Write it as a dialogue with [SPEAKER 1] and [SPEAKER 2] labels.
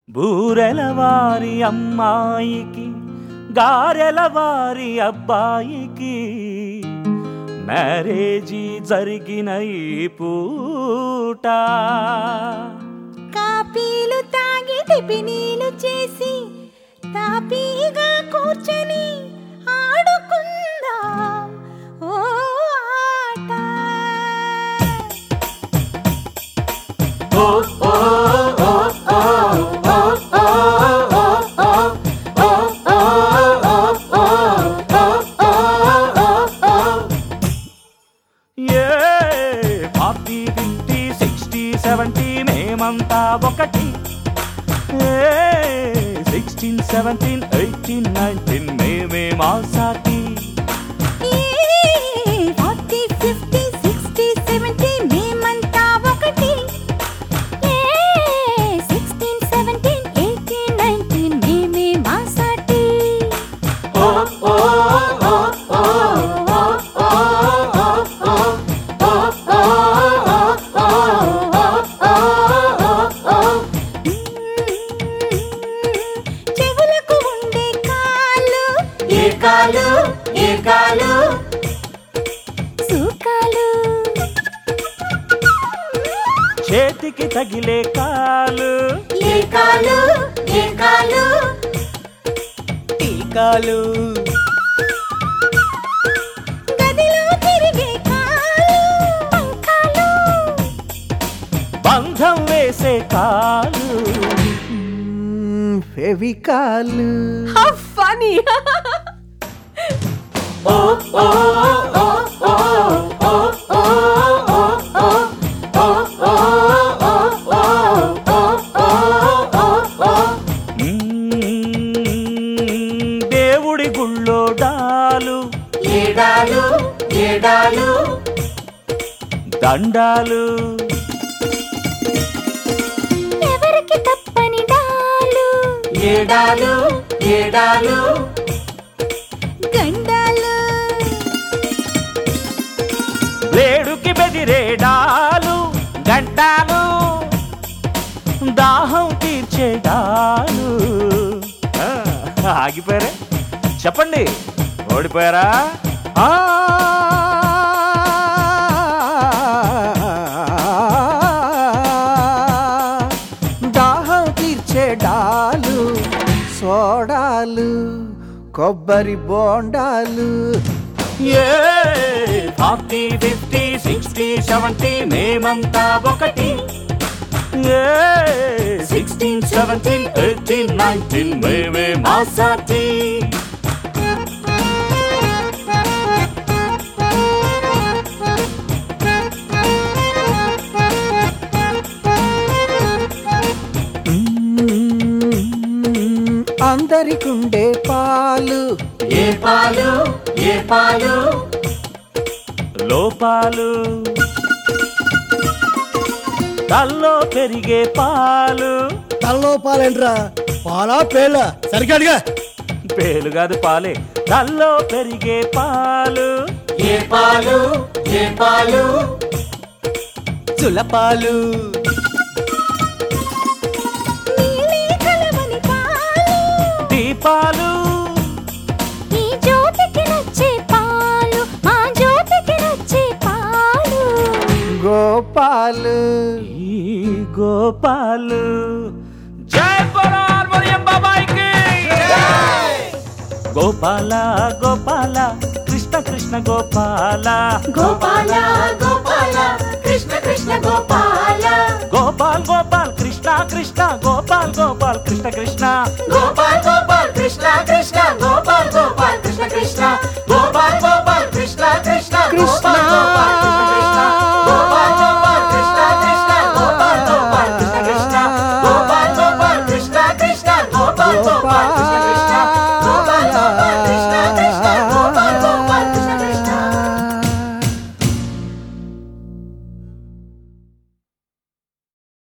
[SPEAKER 1] బూరెల వారి అమ్మాయికి గారెల వారి అబ్బాయికి మ్యారేజీ జరిగిన ఈ పూట
[SPEAKER 2] కాపీలు తాగి టిఫినీలు చేసి తాపీగా కూర్చొని ఆడుకుందాం ఓ ఆట
[SPEAKER 1] A forty fifty sixty seventy మేమంతా ఒకటి సిక్స్టీన్ సెవెంటీన్ ఎయిటీన్ నైన్టీన్ మేమే మా సాటి
[SPEAKER 2] ఫార్టీ ఫిఫ్టీ సిక్స్టీ సెవెంటీ మేమంతా ఒకటి సిక్స్టీన్ సెవెంటీన్ ఎయిటీన్ నైన్టీన్ మేమే మా సాటి చెవులకు ఉండే కాళ్ళు
[SPEAKER 1] ఏ కాలు ఏ కాలు
[SPEAKER 2] సూకాలు
[SPEAKER 1] చేతికి తగిలే కాలు
[SPEAKER 2] ఏ కాలు ఏ కాలు
[SPEAKER 1] టీకాలు
[SPEAKER 2] గదిలో తిరిగే కాలు పంకాలు
[SPEAKER 1] బంధం వేసే కాలు
[SPEAKER 3] ఫెవికాలు
[SPEAKER 2] హౌ ఫనీ
[SPEAKER 1] మ్మ్, దేవుడి గుళ్ళో డాలు
[SPEAKER 2] ఏడాలు ఏడాలు
[SPEAKER 1] దండాలు
[SPEAKER 2] ఎవరికి తప్పని డాలు
[SPEAKER 1] ఏడాలు ఏడాలు
[SPEAKER 2] గండాలు
[SPEAKER 1] వేడుకి బెదిరేడాలు గంటాలు దాహం తీర్చేడాలు ఆ, ఆగిపోయారే చెప్పండి ఓడిపోయారా
[SPEAKER 3] ఆ దాహం తీర్చే డాలు సోడాలు కొబ్బరి బోండాలు
[SPEAKER 1] A forty fifty sixty seventy మేమంతా ఒకటి A sixteen seventeen eighteen nineteen మేమే మా సాటి
[SPEAKER 3] మ్మ్, అందరికుండే పాలు
[SPEAKER 1] ఏ పాలు ఏ పాలు లోపాలు తల్లో పెరిగే పాలు
[SPEAKER 4] తలలో పాలేంట్రా పాలా పేల సరిగ్గా అడిగా
[SPEAKER 1] పేలు కాదు పాలే తల్లో పెరిగే పాలు
[SPEAKER 3] ఏ పాలు ఏ పాలు చులపాలు
[SPEAKER 2] నీలి కలవని పాలు
[SPEAKER 1] దీపాలు
[SPEAKER 2] ఈ జ్యోతికి నచ్చే పాలు మా జ్యోతికి నచ్చే పాలు
[SPEAKER 3] గోపాలు
[SPEAKER 1] ఈ గోపాలు జై బరార్మరియం బాబాయికి గోపాల గోపాల కృష్ణ కృష్ణ గోపాల
[SPEAKER 2] గోపాల గోపాల కృష్ణ కృష్ణ గోపాల
[SPEAKER 1] గోపాల్ గోపాల్ కృష్ణ కృష్ణ గో